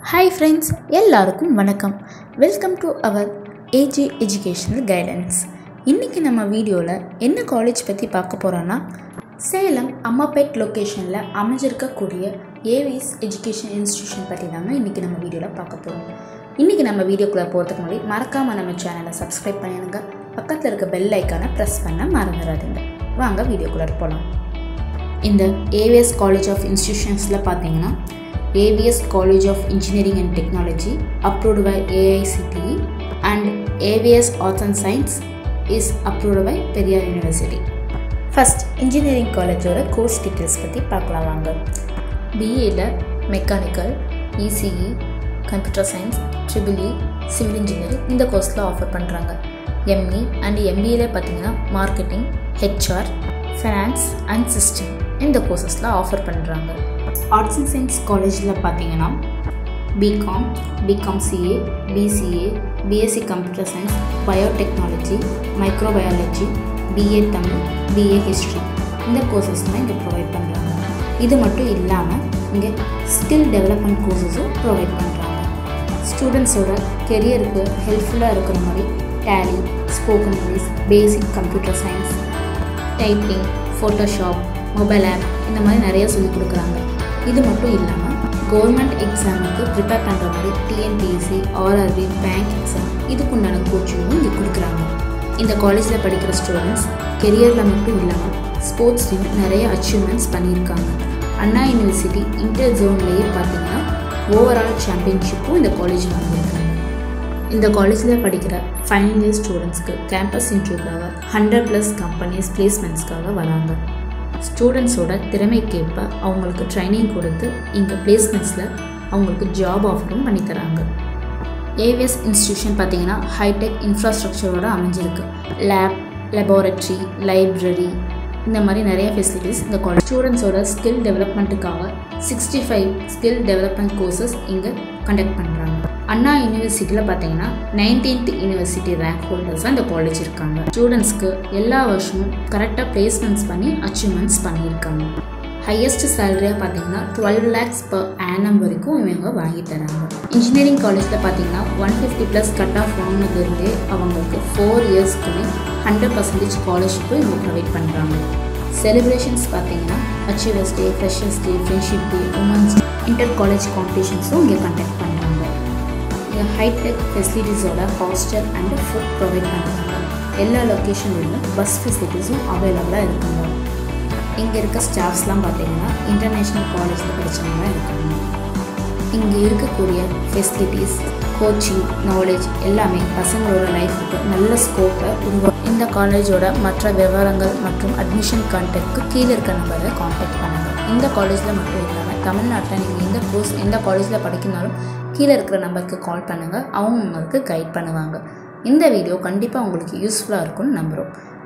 hi friends எல்லாருக்கும் வணக்கம் welcome to our AG educational guidance இன்றைக்கி நம்ம வீடியோவில் என்ன காலேஜ் பற்றி பார்க்க போகிறோன்னா சேலம் அம்மாபேட் லொக்கேஷனில் அமைஞ்சிருக்கக்கூடிய ஏவிஎஸ் எஜுகேஷன் இன்ஸ்டியூஷன் பற்றி தாங்க இன்றைக்கி நம்ம வீடியோவில் பார்க்க போகிறோம் இன்றைக்கி நம்ம வீடியோக்குள்ளே போகிறதுக்கு முன்னாடி மறக்காமல் நம்ம சேனலை சப்ஸ்கிரைப் பண்ணிடுங்க பக்கத்தில் இருக்க பெல் ஐக்கானை ப்ரெஸ் பண்ண மறந்துடாதீங்க வாங்க வீடியோக்குள்ளே போகலாம் இந்த ஏவிஎஸ் காலேஜ் ஆஃப் இன்ஸ்டிடியூஷன்ஸில் பார்த்தீங்கன்னா AVS college of engineering and technology approved by AICTE and AVS arts and science is approved by Periyar university first engineering காலேஜோட கோர்ஸ் டீட்டெயில்ஸ் பற்றி பார்க்கலாம் வாங்க பிஏல mechanical ECE computer science triple E civil engineering இந்த கோர்ஸில் offer பண்ணுறாங்க எம்இ அண்ட் எம்பிஏல பார்த்தீங்கன்னா marketing HR finance and system இந்த கோர்சஸில் ஆஃபர் பண்ணுறாங்க ஆர்ட்ஸ் அண்ட் சயின்ஸ் காலேஜில் பார்த்தீங்கன்னா BCom BCom CA BCA BSc computer science biotechnology microbiology BA Tamil BA history இந்த கோர்சஸ்லாம் இங்கே ப்ரொவைட் பண்ணுறாங்க இது மட்டும் இல்லாமல் இங்கே ஸ்கில் டெவலப்மெண்ட் கோர்சஸும் ப்ரொவைட் பண்ணுறாங்க ஸ்டூடெண்ட்ஸோட கெரியருக்கு ஹெல்ப்ஃபுல்லாக இருக்கிற மாதிரி tally spoken English basic computer science typing Photoshop mobile app இந்த மாதிரி நிறைய சொல்லிக் கொடுக்குறாங்க இது மட்டும் இல்லாமல் கவர்மெண்ட் எக்ஸாமுக்கு ப்ரிப்பேர் பண்ணுற மாதிரி டிஎன்பிஎஸ்சி ஆர்ஆர்பி பேங்க் எக்ஸாம் இதுக்குண்டான கோச்சிங்கும் இங்கே கொடுக்குறாங்க இந்த காலேஜில் படிக்கிற ஸ்டூடெண்ட்ஸ் கெரியரில் மட்டும் இல்லாமல் ஸ்போர்ட்ஸ்லையும் நிறைய அச்சீவ்மெண்ட்ஸ் பண்ணியிருக்காங்க அண்ணா யூனிவர்சிட்டி இன்டர் ஜோன்லேயே பார்த்தீங்கன்னா ஓவரால் சாம்பியன்ஷிப்பும் இந்த காலேஜ் வாங்கியிருக்காங்க இந்த காலேஜில் படிக்கிற ஃபைனல் இயர் ஸ்டூடெண்ட்ஸ்க்கு கேம்பஸ் இன்டர்வியூக்காக ஹண்ட்ரட் ப்ளஸ் கம்பெனிஸ் பிளேஸ்மெண்ட்ஸ்க்காக வராங்க ஸ்டூடெண்ட்ஸோட திறமைக்கேற்ப அவங்களுக்கு ட்ரைனிங் கொடுத்து இங்கே பிளேஸ்மெண்ட்ஸில் அவங்களுக்கு ஜாப் ஆஃபரும் பண்ணித்தராங்க ஏவிஎஸ் இன்ஸ்டியூஷன் பார்த்தீங்கன்னா ஹைடெக் இன்ஃப்ராஸ்ட்ரக்சரோட அமைஞ்சிருக்கு லேப் லெபார்ட்ரி லைப்ரரி இந்த மாதிரி நிறைய ஃபெசிலிட்டிஸ் இந்த காலேஜ் ஸ்டூடெண்ட்ஸோட ஸ்கில் டெவலப்மெண்ட்டுக்காக sixty five skill development courses இங்கே கண்டக்ட் பண்ணுறாங்க அண்ணா யூனிவர்சிட்டியில் பார்த்தீங்கன்னா நைன்டீன்த் யூனிவர்சிட்டி ரேங்க் ஹோல்டர்ஸாக இந்த காலேஜ் இருக்காங்க ஸ்டூடெண்ட்ஸ்க்கு எல்லா வருஷமும் கரெக்டாக பிளேஸ்மெண்ட்ஸ் பண்ணி அச்சீவ்மெண்ட்ஸ் பண்ணியிருக்காங்க ஹையஸ்ட் சேலரியாக பார்த்தீங்கன்னா டுவெல் லேக்ஸ் பர் ஆனம் வரைக்கும் இவங்க வாங்கி தராங்க இன்ஜினியரிங் காலேஜில் பார்த்தீங்கன்னா one fifty plus cut off வாங்கினதுலேருந்தே அவங்களுக்கு ஃபோர் இயர்ஸ்க்குமே ஹண்ட்ரட் பர்சன்டேஜ் ஸ்காலர்ஷிப்பும் இவங்க ப்ரொவைட் பண்ணுறாங்க செலிப்ரேஷன்ஸ் பார்த்தீங்கன்னா achievers day freshers day friendship day women's inter college காம்படிஷன்ஸும் இங்கே கண்டக்ட் பண்ணுறாங்க இங்கே ஹைடெக் ஃபெசிலிட்டிஸோட ஹாஸ்டல் அண்ட் ஃபுட் ப்ரொவைட் பண்ணுறாங்க எல்லா லொக்கேஷன்லையும் பஸ் ஃபெசிலிட்டிஸும் அவைலபிளாக இருக்குங்க இங்கே இருக்க ஸ்டாஃப்ஸ்லாம் பார்த்தீங்கன்னா இன்டர்நேஷ்னல் காலேஜில் படித்தவங்க இருக்காங்க இங்கே இருக்கக்கூடிய ஃபெசிலிட்டிஸ் கோச்சிங் நாலேஜ் எல்லாமே பசங்களோட லைஃபுக்கு நல்ல ஸ்கோப்பை உருவா இந்த காலேஜோட மற்ற விவரங்கள் மற்றும் அட்மிஷன் கான்டாக்ட்க்கு கீழே இருக்க நம்பரை காண்டாக்ட் பண்ணுங்கள் இந்த காலேஜில் மட்டும் இல்லாமல் தமிழ்நாட்டில் நீங்கள் எந்த கோர்ஸ் எந்த காலேஜில் படிக்கனாலும் கீழே இருக்கிற நம்பருக்கு கால் பண்ணுங்கள் அவங்க உங்களுக்கு கைட் பண்ணுவாங்க இந்த வீடியோ கண்டிப்பாக உங்களுக்கு யூஸ்ஃபுல்லாக இருக்கும்னு நம்புகிறோம்